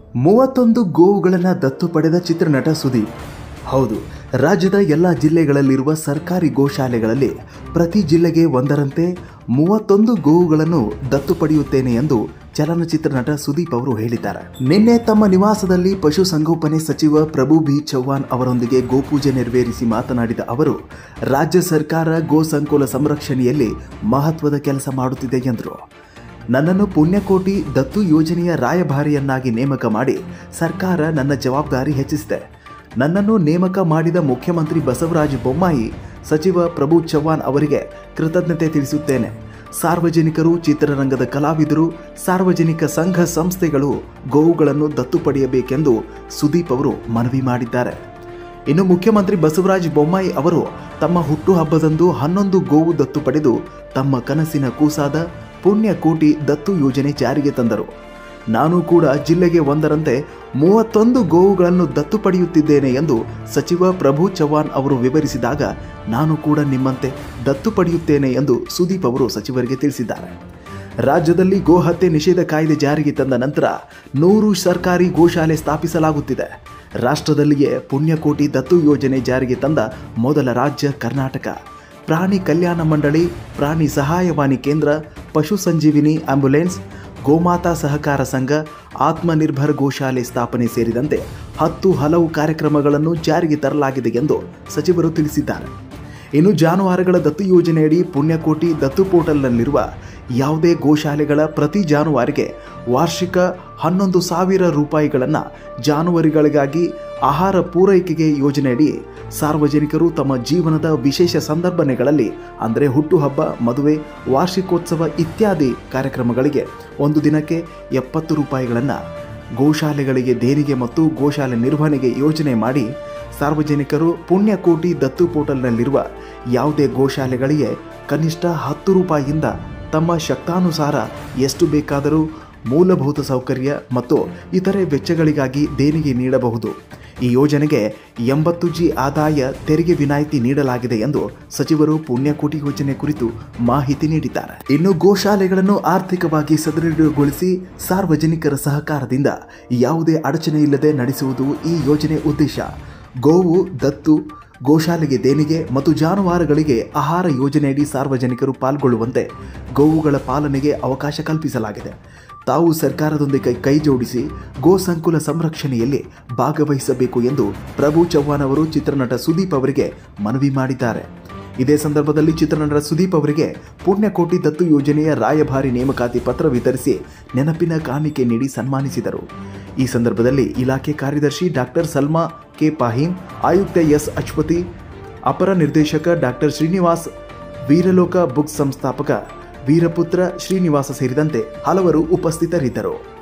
ಮೂವತ್ತೊಂದು ಗೋವುಗಳನ್ನು ದತ್ತು ಪಡೆದ ಚಿತ್ರನಟ ಸುದೀಪ್ ಹೌದು ರಾಜ್ಯದ ಎಲ್ಲ ಜಿಲ್ಲೆಗಳಲ್ಲಿರುವ ಸರ್ಕಾರಿ ಗೋಶಾಲೆಗಳಲ್ಲಿ ಪ್ರತಿ ಜಿಲ್ಲೆಗೆ ಒಂದರಂತೆ ಮೂವತ್ತೊಂದು ಗೋವುಗಳನ್ನು ದತ್ತು ಪಡೆಯುತ್ತೇನೆ ಎಂದು ಚಲನಚಿತ್ರ ನಟ ಸುದೀಪ್ ಅವರು ಹೇಳಿದ್ದಾರೆ ನಿನ್ನೆ ತಮ್ಮ ನಿವಾಸದಲ್ಲಿ ಪಶುಸಂಗೋಪನೆ ಸಚಿವ ಪ್ರಭು ಬಿ ಚೌಹಾಣ್ ಅವರೊಂದಿಗೆ ಗೋಪೂಜೆ ನೆರವೇರಿಸಿ ಮಾತನಾಡಿದ ಅವರು ರಾಜ್ಯ ಸರ್ಕಾರ ಗೋ ಸಂಕುಲ ಸಂರಕ್ಷಣೆಯಲ್ಲಿ ಮಹತ್ವದ ಕೆಲಸ ಮಾಡುತ್ತಿದೆ ಎಂದರು ನನ್ನನ್ನು ಪುಣ್ಯಕೋಟಿ ದತ್ತು ಯೋಜನೆಯ ರಾಯಭಾರಿಯನ್ನಾಗಿ ನೇಮಕ ಮಾಡಿ ಸರ್ಕಾರ ನನ್ನ ಜವಾಬ್ದಾರಿ ಹೆಚ್ಚಿಸಿದೆ ನನ್ನನ್ನು ನೇಮಕ ಮಾಡಿದ ಮುಖ್ಯಮಂತ್ರಿ ಬಸವರಾಜ ಬೊಮ್ಮಾಯಿ ಸಚಿವ ಪ್ರಭು ಚವ್ಹಾಣ್ ಅವರಿಗೆ ಕೃತಜ್ಞತೆ ತಿಳಿಸುತ್ತೇನೆ ಸಾರ್ವಜನಿಕರು ಚಿತ್ರರಂಗದ ಕಲಾವಿದರು ಸಾರ್ವಜನಿಕ ಸಂಘ ಸಂಸ್ಥೆಗಳು ಗೋವುಗಳನ್ನು ದತ್ತು ಪಡೆಯಬೇಕೆಂದು ಸುದೀಪ್ ಅವರು ಮನವಿ ಮಾಡಿದ್ದಾರೆ ಇನ್ನು ಮುಖ್ಯಮಂತ್ರಿ ಬಸವರಾಜ ಬೊಮ್ಮಾಯಿ ಅವರು ತಮ್ಮ ಹುಟ್ಟುಹಬ್ಬದಂದು ಹನ್ನೊಂದು ಗೋವು ದತ್ತು ಪಡೆದು ತಮ್ಮ ಕನಸಿನ ಕೂಸಾದ ಪುಣ್ಯ ಕೋಟಿ ದತ್ತು ಯೋಜನೆ ಜಾರಿಗೆ ತಂದರು ನಾನು ಕೂಡ ಜಿಲ್ಲೆಗೆ ಒಂದರಂತೆ ಮೂವತ್ತೊಂದು ಗೋವುಗಳನ್ನು ದತ್ತು ಪಡೆಯುತ್ತಿದ್ದೇನೆ ಎಂದು ಸಚಿವ ಪ್ರಭು ಚವ್ಹಾಣ್ ಅವರು ವಿವರಿಸಿದಾಗ ನಾನು ಕೂಡ ನಿಮ್ಮಂತೆ ದತ್ತು ಪಡೆಯುತ್ತೇನೆ ಎಂದು ಸುದೀಪ್ ಅವರು ಸಚಿವರಿಗೆ ತಿಳಿಸಿದ್ದಾರೆ ರಾಜ್ಯದಲ್ಲಿ ಗೋ ಹತ್ಯೆ ನಿಷೇಧ ಕಾಯ್ದೆ ಜಾರಿಗೆ ತಂದ ನಂತರ ನೂರು ಸರ್ಕಾರಿ ಗೋಶಾಲೆ ಸ್ಥಾಪಿಸಲಾಗುತ್ತಿದೆ ರಾಷ್ಟ್ರದಲ್ಲಿಯೇ ಪುಣ್ಯಕೋಟಿ ದತ್ತು ಯೋಜನೆ ಜಾರಿಗೆ ತಂದ ಮೊದಲ ರಾಜ್ಯ ಕರ್ನಾಟಕ ಪ್ರಾಣಿ ಕಲ್ಯಾಣ ಮಂಡಳಿ ಪ್ರಾಣಿ ಸಹಾಯವಾಣಿ ಕೇಂದ್ರ ಪಶು ಸಂಜೀವಿನಿ ಆಂಬ್ಯುಲೆನ್ಸ್ ಗೋಮಾತಾ ಸಹಕಾರ ಸಂಘ ಆತ್ಮನಿರ್ಭರ್ ಗೋಶಾಲೆ ಸ್ಥಾಪನೆ ಸೇರಿದಂತೆ ಹತ್ತು ಹಲವು ಕಾರ್ಯಕ್ರಮಗಳನ್ನು ಜಾರಿಗೆ ತರಲಾಗಿದೆ ಎಂದು ಸಚಿವರು ತಿಳಿಸಿದ್ದಾರೆ ಇನ್ನು ಜಾನುವಾರುಗಳ ದತ್ತು ಯೋಜನೆಯಡಿ ಪುಣ್ಯಕೋಟಿ ದತ್ತು ಪೋರ್ಟಲ್ನಲ್ಲಿರುವ ಯಾವುದೇ ಗೋಶಾಲೆಗಳ ಪ್ರತಿ ಜಾನುವಾರಿಗೆ ವಾರ್ಷಿಕ ಹನ್ನೊಂದು ಸಾವಿರ ರೂಪಾಯಿಗಳನ್ನು ಜಾನುವಾರುಗಳಿಗಾಗಿ ಆಹಾರ ಪೂರೈಕೆಗೆ ಯೋಜನೆಯಡಿ ಸಾರ್ವಜನಿಕರು ತಮ್ಮ ಜೀವನದ ವಿಶೇಷ ಸಂದರ್ಭಗಳಲ್ಲಿ ಅಂದರೆ ಹುಟ್ಟುಹಬ್ಬ ಮದುವೆ ವಾರ್ಷಿಕೋತ್ಸವ ಇತ್ಯಾದಿ ಕಾರ್ಯಕ್ರಮಗಳಿಗೆ ಒಂದು ದಿನಕ್ಕೆ ಎಪ್ಪತ್ತು ರೂಪಾಯಿಗಳನ್ನು ಗೋಶಾಲೆಗಳಿಗೆ ದೇಣಿಗೆ ಮತ್ತು ಗೋಶಾಲೆ ನಿರ್ವಹಣೆಗೆ ಯೋಜನೆ ಮಾಡಿ ಸಾರ್ವಜನಿಕರು ಪುಣ್ಯಕೋಟಿ ದತ್ತು ಪೋರ್ಟಲ್ನಲ್ಲಿರುವ ಯಾವುದೇ ಗೋಶಾಲೆಗಳಿಗೆ ಕನಿಷ್ಠ ಹತ್ತು ರೂಪಾಯಿಯಿಂದ ತಮ್ಮ ಶಕ್ತಾನುಸಾರ ಎಷ್ಟು ಬೇಕಾದರೂ ಮೂಲಭೂತ ಸೌಕರ್ಯ ಮತ್ತು ಇತರೆ ವೆಚ್ಚಗಳಿಗಾಗಿ ದೇಣಿಗೆ ನೀಡಬಹುದು ಈ ಯೋಜನೆಗೆ ಎಂಬತ್ತು ಜಿ ಆದಾಯ ತೆರಿಗೆ ವಿನಾಯಿತಿ ನೀಡಲಾಗಿದೆ ಎಂದು ಸಚಿವರು ಪುಣ್ಯಕೋಟಿ ಯೋಜನೆ ಕುರಿತು ಮಾಹಿತಿ ನೀಡಿದ್ದಾರೆ ಇನ್ನು ಗೋಶಾಲೆಗಳನ್ನು ಆರ್ಥಿಕವಾಗಿ ಸದೃಢಗೊಳಿಸಿ ಸಾರ್ವಜನಿಕರ ಸಹಕಾರದಿಂದ ಯಾವುದೇ ಅಡಚಣೆ ಇಲ್ಲದೆ ನಡೆಸುವುದು ಈ ಯೋಜನೆ ಉದ್ದೇಶ ಗೋವು ದತ್ತು ಗೋಶಾಲೆಗೆ ದೇಣಿಗೆ ಮತ್ತು ಜಾನುವಾರುಗಳಿಗೆ ಆಹಾರ ಯೋಜನೆಯಡಿ ಸಾರ್ವಜನಿಕರು ಪಾಲ್ಗೊಳ್ಳುವಂತೆ ಗೋವುಗಳ ಪಾಲನೆಗೆ ಅವಕಾಶ ಕಲ್ಪಿಸಲಾಗಿದೆ ತಾವು ಸರ್ಕಾರದೊಂದಿಗೆ ಕೈ ಜೋಡಿಸಿ ಗೋ ಸಂಕುಲ ಸಂರಕ್ಷಣೆಯಲ್ಲಿ ಭಾಗವಹಿಸಬೇಕು ಎಂದು ಪ್ರಭು ಚವ್ಹಾಣ್ ಅವರು ಚಿತ್ರನಟ ಸುದೀಪ್ ಅವರಿಗೆ ಮನವಿ ಮಾಡಿದ್ದಾರೆ ಇದೇ ಸಂದರ್ಭದಲ್ಲಿ ಚಿತ್ರನಟ ಸುದೀಪ್ ಅವರಿಗೆ ಪುಣ್ಯಕೋಟಿ ದತ್ತು ಯೋಜನೆಯ ರಾಯಭಾರಿ ನೇಮಕಾತಿ ಪತ್ರ ವಿತರಿಸಿ ನೆನಪಿನ ಕಾಣಿಕೆ ನೀಡಿ ಸನ್ಮಾನಿಸಿದರು ಈ ಸಂದರ್ಭದಲ್ಲಿ ಇಲಾಖೆ ಕಾರ್ಯದರ್ಶಿ ಡಾಕ್ಟರ್ ಸಲ್ಮಾ ಕೆ ಪಾಹೀಂ ಆಯುಕ್ತ ಎಸ್ ಅಶ್ವತಿ ಅಪರ ನಿರ್ದೇಶಕ ಡಾಕ್ಟರ್ ಶ್ರೀನಿವಾಸ್ ವೀರಲೋಕ ಬುಕ್ಸ್ ಸಂಸ್ಥಾಪಕ ವೀರಪುತ್ರ ಶ್ರೀನಿವಾಸ ಸೇರಿದಂತೆ ಹಲವರು ಉಪಸ್ಥಿತರಿದ್ದರು